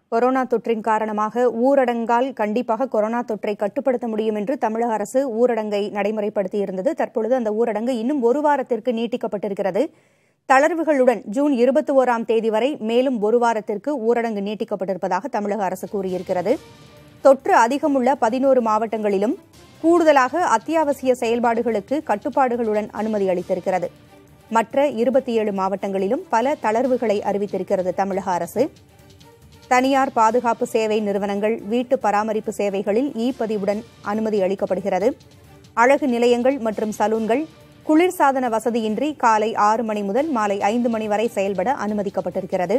corona தொற்றின் காரணமாக ஊரடங்கால் கண்டிப்பாக கொரோனா தொற்றை கட்டுப்படுத்த முடியும் என்று தமிழக அரசு ஊரடங்கை நடைமுறைப்படுத்தியிருந்தது தற்பொழுது அந்த ஊரடங்கு இன்னும் ஒரு வாரத்திற்கு நீட்டிக்கப்பட்டிருக்கிறது தளர்வுகளுடன் ஜூன் இருபத்தி ஓராம் தேதி வரை மேலும் ஒரு வாரத்திற்கு ஊரடங்கு நீட்டிக்கப்பட்டிருப்பதாக தமிழக அரசு கூறியிருக்கிறது தொற்று அதிகமுள்ள பதினோரு மாவட்டங்களிலும் கூடுதலாக அத்தியாவசிய செயல்பாடுகளுக்கு கட்டுப்பாடுகளுடன் அனுமதி அளித்திருக்கிறது மற்ற இருபத்தி ஏழு மாவட்டங்களிலும் பல தளர்வுகளை அறிவித்திருக்கிறது தமிழக அரசு தனியார் பாதுகாப்பு சேவை நிறுவனங்கள் வீட்டு பராமரிப்பு சேவைகளில் இ பதிவுடன் அனுமதி அளிக்கப்படுகிறது அழகு நிலையங்கள் மற்றும் சலூன்கள் குளிர்சாதன வசதியின்றி காலை ஆறு மணி முதல் மாலை ஐந்து மணி வரை செயல்பட அனுமதிக்கப்பட்டிருக்கிறது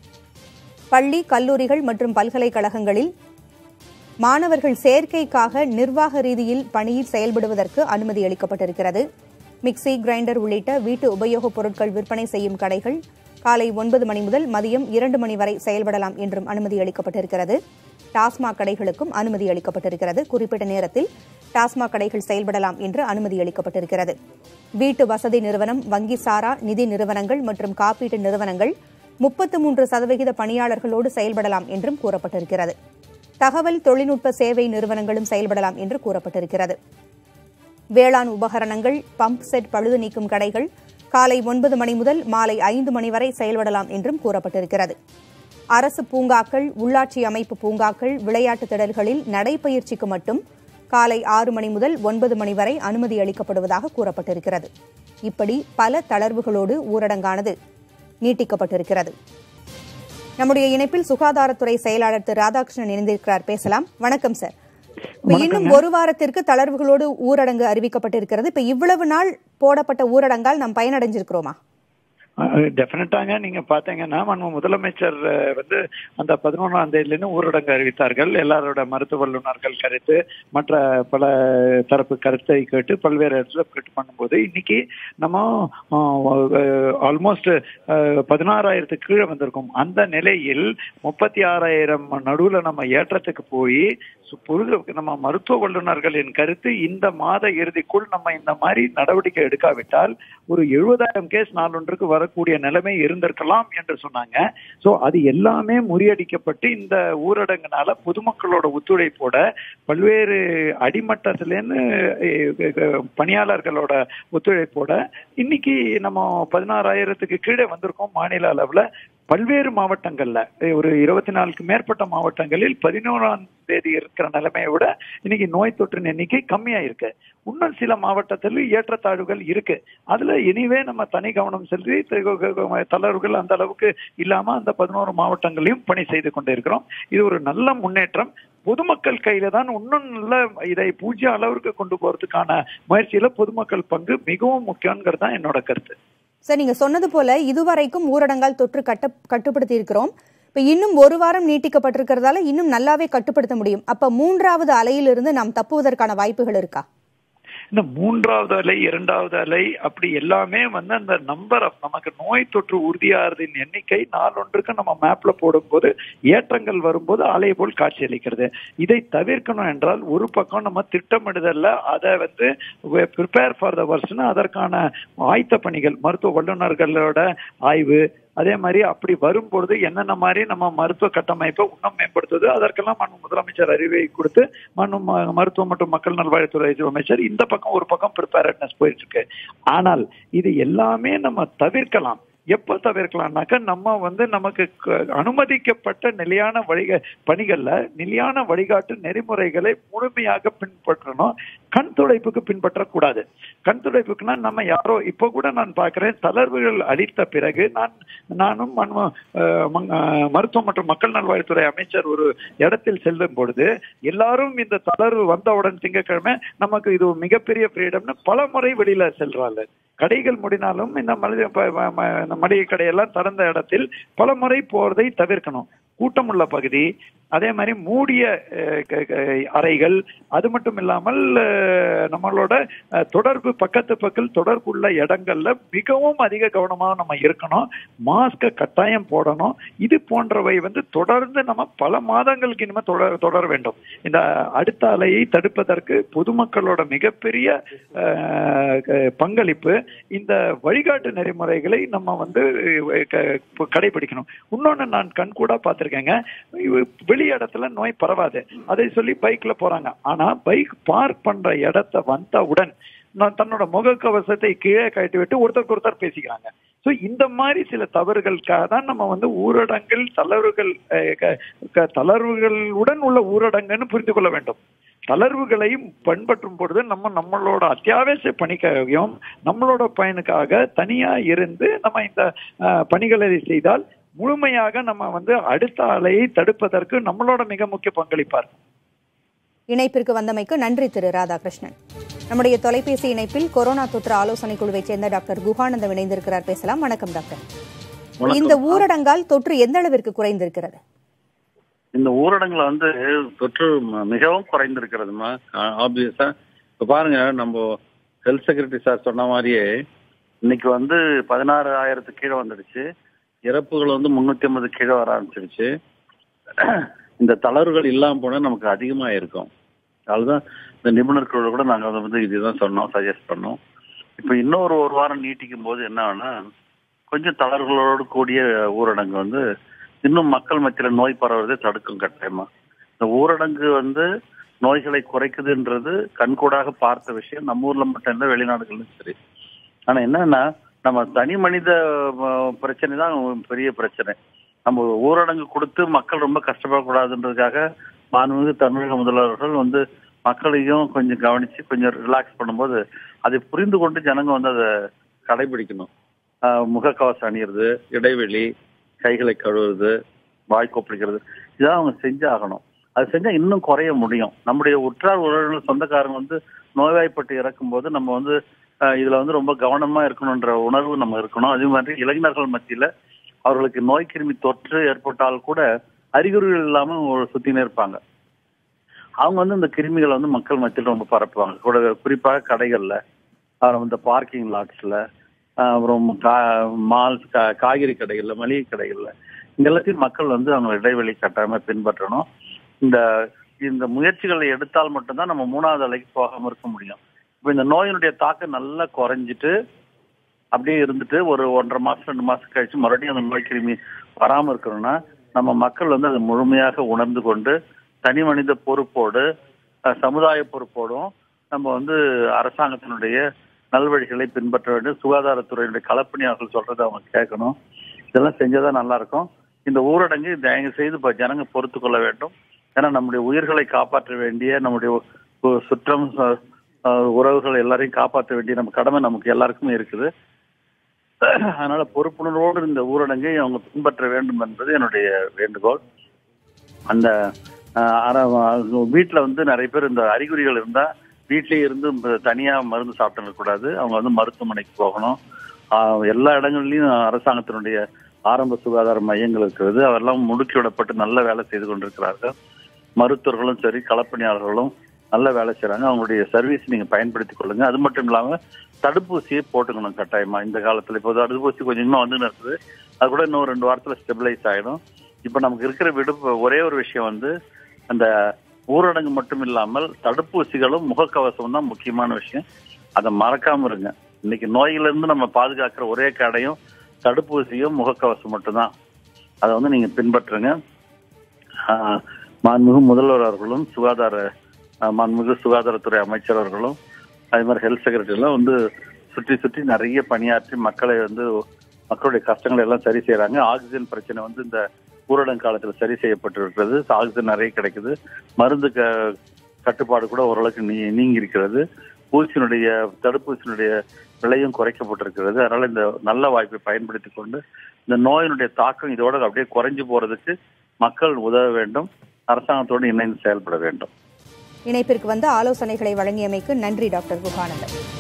பள்ளி கல்லூரிகள் மற்றும் பல்கலைக்கழகங்களில் மாணவர்கள் சேர்க்கைக்காக நிர்வாக ரீதியில் பணியில் செயல்படுவதற்கு அனுமதி அளிக்கப்பட்டிருக்கிறது மிக்சி கிரைண்டர் உள்ளிட்ட வீட்டு உபயோகப் பொருட்கள் விற்பனை செய்யும் கடைகள் காலை ஒன்பது மணி முதல் மதியம் இரண்டு மணி வரை செயல்படலாம் என்றும் அனுமதி அளிக்கப்பட்டிருக்கிறது டாஸ்மாக் கடைகளுக்கும் அனுமதி அளிக்கப்பட்டிருக்கிறது குறிப்பிட்ட நேரத்தில் டாஸ்மாக் கடைகள் செயல்படலாம் என்று அனுமதி அளிக்கப்பட்டிருக்கிறது வீட்டு வசதி நிறுவனம் வங்கி சாரா நிதி நிறுவனங்கள் மற்றும் காப்பீட்டு நிறுவனங்கள் முப்பத்து மூன்று சதவிகித பணியாளர்களோடு செயல்படலாம் என்றும் கூறப்பட்டிருக்கிறது தகவல் தொழில்நுட்ப சேவை நிறுவனங்களும் செயல்படலாம் என்று கூறப்பட்டிருக்கிறது வேளாண் உபகரணங்கள் பம்ப் செட் பழுது நீக்கும் கடைகள் காலை ஒன்பது மணி முதல் மாலை ஐந்து மணி வரை செயல்படலாம் என்றும் கூறப்பட்டிருக்கிறது அரசு பூங்காக்கள் உள்ளாட்சி அமைப்பு பூங்காக்கள் விளையாட்டு திடல்களில் நடைபயிற்சிக்கு மட்டும் காலை ஆறு மணி முதல் ஒன்பது மணி வரை அனுமதி அளிக்கப்படுவதாக கூறப்பட்டிருக்கிறது இப்படி பல தளர்வுகளோடு ஊரடங்கானது நீட்டிக்கப்பட்டிருக்கிறது நம்முடைய இணைப்பில் சுகாதாரத்துறை செயலாளர் திரு ராதாகிருஷ்ணன் இணைந்திருக்கிறார் பேசலாம் வணக்கம் சார் இப்ப இன்னும் ஒரு வாரத்திற்கு தளர்வுகளோடு ஊரடங்கு அறிவிக்கப்பட்டிருக்கிறது இப்ப இவ்வளவு நாள் போடப்பட்ட ஊரடங்கால் நாம் பயனடைஞ்சிருக்கிறோமா டெஃபினட்டாங்க நீங்க பாத்தீங்கன்னா நம்ம முதலமைச்சர் அஹ், வந்து அந்த பதினொன்றாம் தேதியிலிருந்து ஊரடங்கு அறிவித்தார்கள் எல்லாரோட மருத்துவ வல்லுநர்கள் கருத்து மற்ற பல தரப்பு கருத்தை கேட்டு பல்வேறு இடத்துல கேட்டு பண்ணும்போது இன்னைக்கு நம்ம ஆல்மோஸ்ட் பதினாறாயிரத்துக்கு கீழே வந்திருக்கோம் அந்த நிலையில் முப்பத்தி ஆறாயிரம் நடுவுல நம்ம ஏற்றத்துக்கு போய் சு- புரிது- நம்ம மருத்துவ வல்லுநர்களின் கருத்து இந்த மாத இறுதிக்குள் நம்ம இந்த மாதிரி நடவடிக்கை எடுக்காவிட்டால் ஒரு எழுபதாயிரம் கேஸ் நாளொன்றுக்கு வரக்கூடிய நிலைமை இருந்திருக்கலாம் என்று சொன்னாங்க சோ அது எல்லாமே முறியடிக்கப்பட்டு இந்த ஊரடங்குனால பொதுமக்களோட ஒத்துழைப்போட பல்வேறு அடிமட்டத்திலேருந்து அஹ், அஹ், பணியாளர்களோட ஒத்துழைப்போட இன்னைக்கு நம்ம பதினாறாயிரத்துக்கு கீழே வந்திருக்கோம் மாநில அளவுல பல்வேறு மாவட்டங்கள்ல அஹ், ஒரு இருபத்தி நாலுக்கு மேற்பட்ட மாவட்டங்களில் பதினோராம் தேதி இருக்கிற நிலைமையை விட இன்னைக்கு நோய் தொற்றின் எண்ணிக்கை கம்மியா இருக்கு இன்னும் சில மாவட்டத்தில் ஏற்றத்தாழ்வுகள் இருக்கு அதுல இனிவே நம்ம தனி கவனம் செலுத்தி த- தளர்வுகள் அந்த அளவுக்கு இல்லாம அந்த பதினோரு மாவட்டங்களையும் பணி செய்து கொண்டிருக்கிறோம் இது ஒரு நல்ல முன்னேற்றம் பொதுமக்கள் கையில தான் இன்னும் நல்ல இதை பூஜ்ய அளவிற்கு கொண்டு போறதுக்கான முயற்சியில பொதுமக்கள் பங்கு மிகவும் முக்கியங்கிறது தான் என்னோட கருத்து சார் நீங்க சொன்னது போல இதுவரைக்கும் ஊரடங்கால் தொற்று கட்ட கட்டுப்படுத்தி இருக்கிறோம் இப்ப இன்னும் ஒரு வாரம் நீட்டிக்கப்பட்டிருக்கிறதால இன்னும் நல்லாவே கட்டுப்படுத்த முடியும் அப்ப மூன்றாவது அலையிலிருந்து நாம் தப்புவதற்கான வாய்ப்புகள் இருக்கா இந்த மூன்றாவது அலை இரண்டாவது அலை அப்படி எல்லாமே வந்து அந்த நம்பர் ஆஃப் நமக்கு நோய் தொற்று உறுதியாகிறதின் எண்ணிக்கை நாளொன்றுக்கு நம்ம மேப்ல போடும்போது ஏற்றங்கள் வரும்போது அலை போல் காட்சியளிக்கிறது இதை தவிர்க்கணும் என்றால் ஒரு பக்கம் நம்ம திட்டமிடுதல்ல அதை வந்து ப்ரிப்பேர் ஃபார் த வர்ஸ்னு அதற்கான ஆயத்த பணிகள் மருத்துவ வல்லுநர்களோட ஆய்வு அதே மாதிரி அப்படி வரும்பொழுது என்னென்ன மாதிரி நம்ம மருத்துவ கட்டமைப்பை இன்னும் மேம்படுத்துவது அதற்கெல்லாம் மனு முதலமைச்சர் அறிவை கொடுத்து மனு ம- மருத்துவம் மற்றும் மக்கள் நல்வாழ்வுத்துறை அமைச்சர் இந்த பக்கம் ஒரு பக்கம் ப்ரிப்பேர்னஸ் போயிட்டு இருக்கு ஆனால் இது எல்லாமே நம்ம தவிர்க்கலாம் எப்ப தவிர்க்கலாம்னாக்க நம்ம வந்து நமக்கு க- அனுமதிக்கப்பட்ட நிலையான வழிக பணிகள்ல நிலையான வழிகாட்டு நெறிமுறைகளை முழுமையாக பின்பற்றணும் கண் துடைப்புக்கு பின்பற்றக்கூடாது கண் துடைப்புக்குன்னா நம்ம யாரோ இப்போ கூட நான் பார்க்கிறேன் தளர்வுகள் அளித்த பிறகு நான் நானும் மன்ம- அஹ் மங்- அஹ் மருத்துவம் மற்றும் மக்கள் நல்வாழ்வுத்துறை அமைச்சர் ஒரு இடத்தில் செல்லும் பொழுது எல்லாரும் இந்த தளர்வு வந்தவுடன் திங்கட்கிழமை நமக்கு இது ஒரு மிகப்பெரிய ஃப்ரீடம்னு பல முறை வெளியில செல்றாங்க கடைகள் முடினாலும் இந்த மளிகை ப- ம- ம- இந்த மளிகை கடையெல்லாம் திறந்த இடத்தில் பல முறை போறதை தவிர்க்கணும் கூட்டமுள்ள பகுதி அதே மாதிரி மூடிய அஹ், க- க- அறைகள் அது மட்டும் இல்லாமல் அஹ், நம்மளோட அஹ், தொடர்பு பக்கத்து பக்கத்தில் தொடர்புள்ள இடங்கள்ல மிகவும் அதிக கவனமாக நம்ம இருக்கணும் மாஸ்கை கட்டாயம் போடணும் இது போன்றவை வந்து தொடர்ந்து நம்ம பல மாதங்களுக்கு இனிமே தொடர் தொடர வேண்டும் இந்த அடுத்த அலையை தடுப்பதற்கு பொதுமக்களோட மிகப்பெரிய அஹ், க- பங்களிப்பு இந்த வழிகாட்டு நெறிமுறைகளை நம்ம வந்து அஹ், க- கடைபிடிக்கணும் இன்னொன்னு நான் கண்கூடா பார்த்திருக்கேங்க இவ- வெளி இடத்துல நோய் பரவாது அதை சொல்லி பைக்ல போறாங்க ஆனா பைக் பார்க் பண்ற இடத்த வந்தவுடன் நான் தன்னோட முகக்கவசத்தை கீழே கழட்டி விட்டு ஒருத்தருக்கு ஒருத்தர் பேசிக்கிறாங்க சோ இந்த மாதிரி சில தவறுகளுக்காக தான் நம்ம வந்து ஊரடங்கில் தளர்வுகள் அஹ், க- க- தளர்வுகளுடன் உள்ள ஊரடங்குன்னு புரிந்து கொள்ள வேண்டும் தளர்வுகளையும் பின்பற்றும் பொழுது நம்ம நம்மளோட அத்தியாவசிய பணிக்காகவும் நம்மளோட பயனுக்காக தனியா இருந்து நம்ம இந்த அஹ், பணிகளை செய்தால் முழுமையாக நம்ம வந்து அடுத்த அலையை தடுப்பதற்கு நம்மளோட மிக முக்கிய பங்களிப்பார் இணைப்பிற்கு வந்தமைக்கு நன்றி திரு ராதாகிருஷ்ணன் நம்முடைய தொலைபேசி இணைப்பில் கொரோனா தொற்று ஆலோசனை குழுவைச் சேர்ந்த டாக்டர் குகானந்தம் இணைந்திருக்கிறார் பேசலாம் வணக்கம் டாக்டர் இந்த ஊரடங்கால் தொற்று எந்த அளவிற்கு குறைந்திருக்கிறது இந்த ஊரடங்குல வந்து தொற்று ம- மிகவும் குறைந்திருக்கிறதுமா ஆப்வியஸா இப்ப பாருங்க நம்ம ஹெல்த் செக்ரட்டரி சார் சொன்ன மாதிரியே இன்னைக்கு வந்து பதினாறு ஆயிரத்துக்கு கீழே வந்துடுச்சு இறப்புகள் வந்து முன்னூத்தி ஐம்பது கீழே வர ஆரம்பிச்சிருச்சு இந்த தளர்வுகள் இல்லாம போனா நமக்கு அதிகமா இருக்கும் அதுதான் இந்த நிபுணர்களோட கூட நாங்க அதை வந்து இதுதான் சொன்னோம் சஜஸ்ட் பண்ணோம் இப்ப இன்னொரு ஒரு வாரம் நீட்டிக்கும் போது என்ன ஆகும்னா கொஞ்சம் தளர்வுகளோடு கூடிய ஊரடங்கு வந்து இன்னும் மக்கள் மத்தியில நோய் பரவுறதை தடுக்கும் கட்டாயமா இந்த ஊரடங்கு வந்து நோய்களை குறைக்குதுன்றது கண்கூடாக பார்த்த விஷயம் நம்ம ஊர்ல மட்டும் இல்லை வெளிநாடுகளும் சரி ஆனா என்னன்னா நம்ம தனி மனித அஹ், பிரச்சனை தான் பெரிய பிரச்சனை நம்ம ஊரடங்கு கொடுத்து மக்கள் ரொம்ப கஷ்டப்படக்கூடாதுன்றதுக்காக மாண்புமிகு தமிழக முதல்வர்கள் வந்து மக்களையும் கொஞ்சம் கவனிச்சு கொஞ்சம் ரிலாக்ஸ் பண்ணும்போது அதை புரிந்து கொண்டு ஜனங்க வந்து அதை கடைபிடிக்கணும் ஆஹ் முகக்கவசம் அணியிறது இடைவெளி கைகளை கழுவுறது வாய் கொப்பளிக்கிறது இதெல்லாம் அவங்க செஞ்சாகணும் அது செஞ்சா இன்னும் குறைய முடியும் நம்முடைய உற்றார் உறவினர் சொந்தக்காரங்க வந்து நோய்வாய்ப்பட்டு இறக்கும் போது நம்ம வந்து ஆஹ் இதுல வந்து ரொம்ப கவனமா இருக்கணும்ன்ற உணர்வு நம்ம இருக்கணும் அதே மாதிரி இளைஞர்கள் மத்தியில அவர்களுக்கு நோய் கிருமி தொற்று ஏற்பட்டால் கூட அறிகுறிகள் இல்லாம ஒரு சுத்தினே இருப்பாங்க அவங்க வந்து இந்த கிருமிகளை வந்து மக்கள் மத்தியில் ரொம்ப பரப்புவாங்க கூட குறிப்பாக கடைகள்ல அப்புறம் இந்த பார்க்கிங் லாட்ஸ்ல அப்புறம் மால்ஸ் காய்கறி கடைகள்ல மளிகை கடைகள்ல இந்த எல்லாத்தையும் மக்கள் வந்து அவங்க இடைவெளி கட்டாயமா பின்பற்றணும் இந்த இந்த முயற்சிகளை எடுத்தால் மட்டும்தான் நம்ம மூணாவது அலைக்கு போகாம இருக்க முடியும் இப்ப இந்த நோயினுடைய தாக்கம் நல்லா குறைஞ்சிட்டு அப்படியே இருந்துட்டு ஒரு ஒன்றரை மாசம் ரெண்டு மாசம் கழிச்சு மறுபடியும் அந்த நோய் கிருமி வராம இருக்கணும்னா நம்ம மக்கள் வந்து அதை முழுமையாக உணர்ந்து கொண்டு தனி மனித பொறுப்போடு அஹ், சமுதாய பொறுப்போடும் நம்ம வந்து அரசாங்கத்தினுடைய நல்வழிகளை பின்பற்ற வேண்டும் சுகாதாரத்துறையினுடைய களப்பணியாளர்கள் சொல்றதை அவங்க கேட்கணும் இதெல்லாம் செஞ்சதா நல்லா இருக்கும் இந்த ஊரடங்கு தயவு செய்து இப்ப ஜனங்க பொறுத்து கொள்ள வேண்டும் ஏன்னா நம்முடைய உயிர்களை காப்பாற்ற வேண்டிய நம்முடைய உ- சுற்றம் ச- அஹ், உறவுகள் எல்லாரையும் காப்பாற்ற வேண்டிய நம்ம கடமை நமக்கு எல்லாருக்குமே இருக்குது அதனால பொறுப்புணர்வோடு இந்த ஊரடங்கை அவங்க பின்பற்ற வேண்டும் என்பது என்னுடைய வேண்டுகோள் அந்த ஆஹ், அற- வீட்ல வந்து நிறைய பேர் இந்த அறிகுறிகள் இருந்தா வீட்லயே இருந்து இந்த தனியா மருந்து சாப்பிட்டு கூடாது அவங்க வந்து மருத்துவமனைக்கு போகணும் ஆஹ், எல்லா இடங்கள்லயும் அரசாங்கத்தினுடைய ஆரம்ப சுகாதார மையங்கள் இருக்கிறது அவரெல்லாம் முடுக்கி விடப்பட்டு நல்ல வேலை செய்து கொண்டிருக்கிறார்கள் மருத்துவர்களும் சரி களப்பணியாளர்களும் நல்ல வேலை செய்றாங்க அவங்களுடைய சர்வீஸ் நீங்க பயன்படுத்திக் கொள்ளுங்க அது மட்டும் இல்லாம தடுப்பூசியை போட்டுக்கணும் கட்டாயமா இந்த காலத்துல இப்போ தடுப்பூசி கொஞ்சமா வந்து இருக்குது அது கூட இன்னும் ரெண்டு வாரத்துல ஸ்டெபிலைஸ் ஆயிடும் இப்ப நமக்கு இருக்கிற விடுப்பு ஒரே ஒரு விஷயம் வந்து அந்த ஊரடங்கு மட்டும் இல்லாமல் தடுப்பூசிகளும் முகக்கவசம் தான் முக்கியமான விஷயம் அதை மறக்காம இருங்க இன்னைக்கு நோயில இருந்து நம்ம பாதுகாக்கிற ஒரே கடையும் தடுப்பூசியும் முகக்கவசம் மட்டும்தான் அதை வந்து நீங்க பின்பற்றுங்க ஆஹ், மாண்புமிகு முதல்வர் அவர்களும் சுகாதார ஆஹ், மாண்புமிகு சுகாதாரத்துறை அமைச்சர் அவர்களும் அதே மாதிரி ஹெல்த் செக்ரட்டரி எல்லாம் வந்து சுற்றி சுற்றி நிறைய பணியாற்றி மக்களை வந்து மக்களுடைய கஷ்டங்களை எல்லாம் சரி செய்யறாங்க ஆக்சிஜன் பிரச்சனை வந்து இந்த ஊரடங்கு காலத்துல சரி செய்யப்பட்டு இருக்கிறது ஆக்சிஜன் நிறைய கிடைக்குது மருந்து க- கட்டுப்பாடு கூட ஓரளவுக்கு நீ நீங்கி இருக்கிறது ஊசியினுடைய தடுப்பூசியினுடைய விலையும் குறைக்கப்பட்டிருக்கிறது அதனால இந்த நல்ல வாய்ப்பை பயன்படுத்திக் கொண்டு இந்த நோயினுடைய தாக்கம் இதோட அப்படியே குறைஞ்சு போறதுக்கு மக்கள் உதவ வேண்டும் அரசாங்கத்தோடு இணைந்து செயல்பட வேண்டும் இணைப்பிற்கு வந்து ஆலோசனைகளை வழங்கியமைக்கு நன்றி டாக்டர் குகானந்தம்